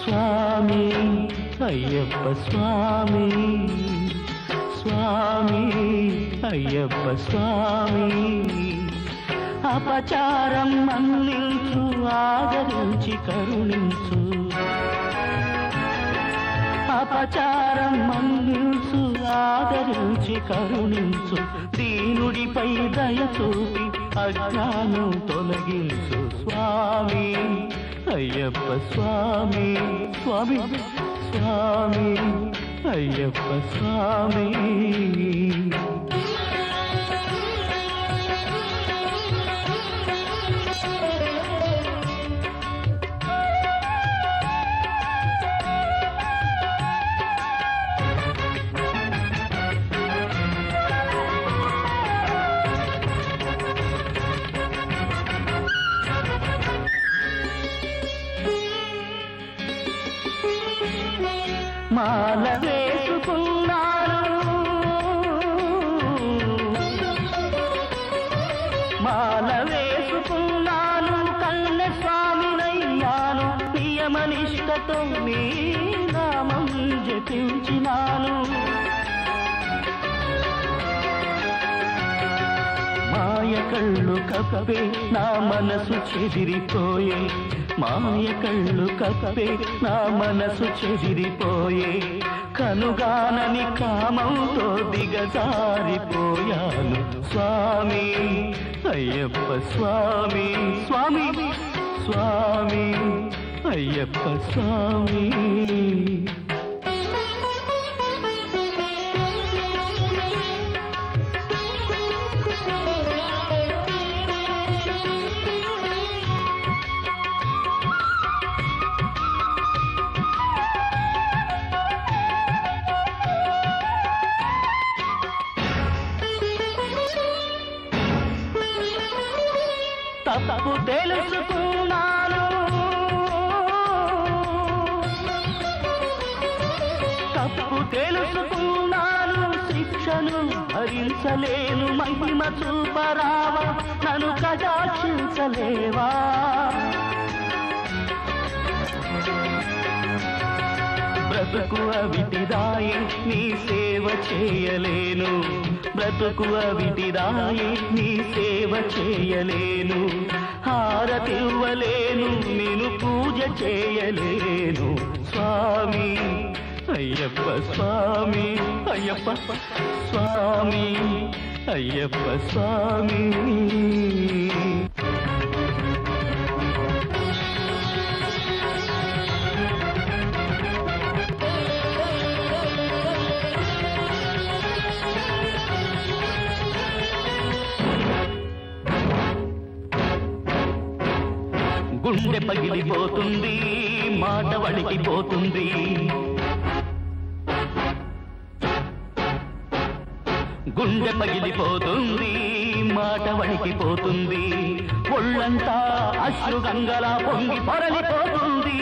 స్వామి అయ్యప్ప స్వామి స్వామి అయ్యప్ప స్వామి అపచారం మన్నించు ఆదరించి కరుణించు అపచారం మన్నించు ఆదరించి కరుణించు దీనుడిపై దయ చూపి అజ్ఞానం తొలగించు స్వామి అయ్యప్ప స్వామి స్వామి స్వామి అయ్యప్ప స్వామి మాల వేసుకున్నాను మాల వేసుకున్నాను కన్న స్వామినయ్యాను నియమనిష్టతో నీ నామం జపించినాను మాయ కళ్ళు కప్పే నా మనసు చెదిరిపోయే మాయ కళ్ళు కప్పే నా మనసు చెదిరిపోయే కనుగానని కామంతో దిగజారిపోయాను స్వామి అయ్యప్ప స్వామి స్వామి స్వామి అయ్యప్ప స్వామి తప్పు తెలుసుకున్నాను తప్పు తెలుసుకున్నాను శిక్షను భరించలేను మహిమ చూపరావా నన్ను కటాక్షించలేవా బ్రతుకు అవిటిదాయి నీ సేవ చేయలేను బ్రతుకు అవిటిదాయి నీ సేవ చేయలేను హారతివ్వలేను నేను పూజ చేయలేను స్వామి అయ్యప్ప స్వామి అయ్యప్ప స్వామి అయ్యప్ప స్వామి గుండె పగిలిపోతుంది మాట వణికిపోతుంది గుండె పగిలిపోతుంది మాట వణికిపోతుంది ఒళ్ళంతా అశ్రు గంగలా పొంగి పొరలిపోతుంది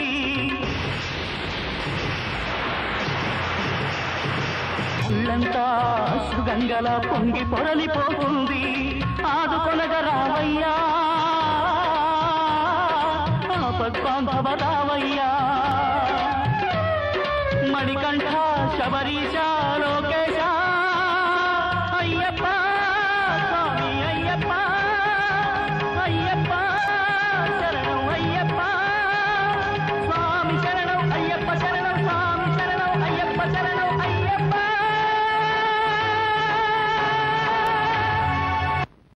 ఒళ్ళంతా అశ్రు గంగలా పొంగి పొరలిపోతుంది ఆదుకొనగ రావయ్యా ఆపద్బాంధవ రావయ్యా మణికంఠ శబరీశ లోకేశ